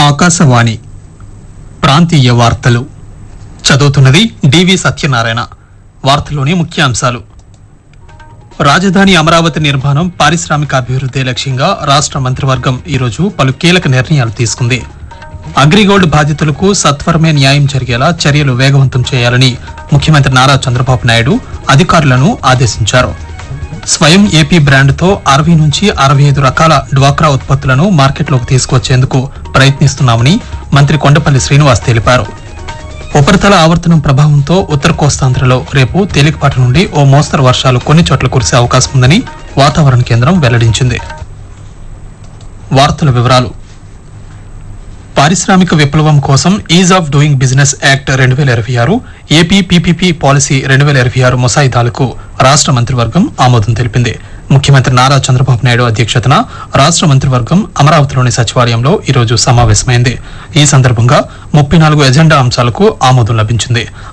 ఆకాశవాణి ప్రాంతీయ వార్తలు చదువుతున్నది డివి సత్యనారాయణ వార్తలోని ముఖ్యాంశాలు రాజధాని అమరావతి నిర్మాణం పారిశ్రామిక అభివృద్ధి లక్ష్యంగా రాష్ట్ర మంత్రివర్గం ఈరోజు పలు కీలక నిర్ణయాలు తీసుకుంది అగ్రిగోల్డ్ బాధితులకు సత్వరమే న్యాయం జరిగేలా చర్యలు వేగవంతం చేయాలని ముఖ్యమంత్రి నారా చంద్రబాబు నాయుడు అధికారులను ఆదేశించారు స్వయం ఏపీ బ్రాండ్తో అరవై నుంచి అరవై ఐదు రకాల డ్వాక్రా ఉత్పత్తులను మార్కెట్లోకి తీసుకువచ్చేందుకు ప్రయత్నిస్తున్నామని మంత్రి కొండపల్లి శ్రీనివాస్ తెలిపారు ఉపరితల ఆవర్తనం ప్రభావంతో ఉత్తర కోస్తాంధ్రలో రేపు తేలికపాటి నుండి ఓ మోస్తరు వర్షాలు కొన్ని చోట్ల కురిసే అవకాశం ఉందని వాతావరణ కేంద్రం వెల్లడించింది వార్తల వివరాలు పారిశ్రామిక విప్లవం కోసం ease of doing business act రెండు వేల ఇరవై ఆరు ఏపీ పీపీపీ పాలసీ రెండు వేల ఇరవై ఆరు ముసాయిదాలకు రాష్ట్ర మంత్రివర్గం ఆమోదం తెలిపింది ముఖ్యమంత్రి నారా చంద్రబాబు నాయుడు అధ్యక్షతన రాష్ట్ర మంత్రివర్గం అమరావతిలోని సచివాలయంలో ఈరోజు సమావేశమైంది ఈ సందర్భంగా ముప్పై నాలుగు ఎజెండా అంశాలకు ఆమోదం లభించింది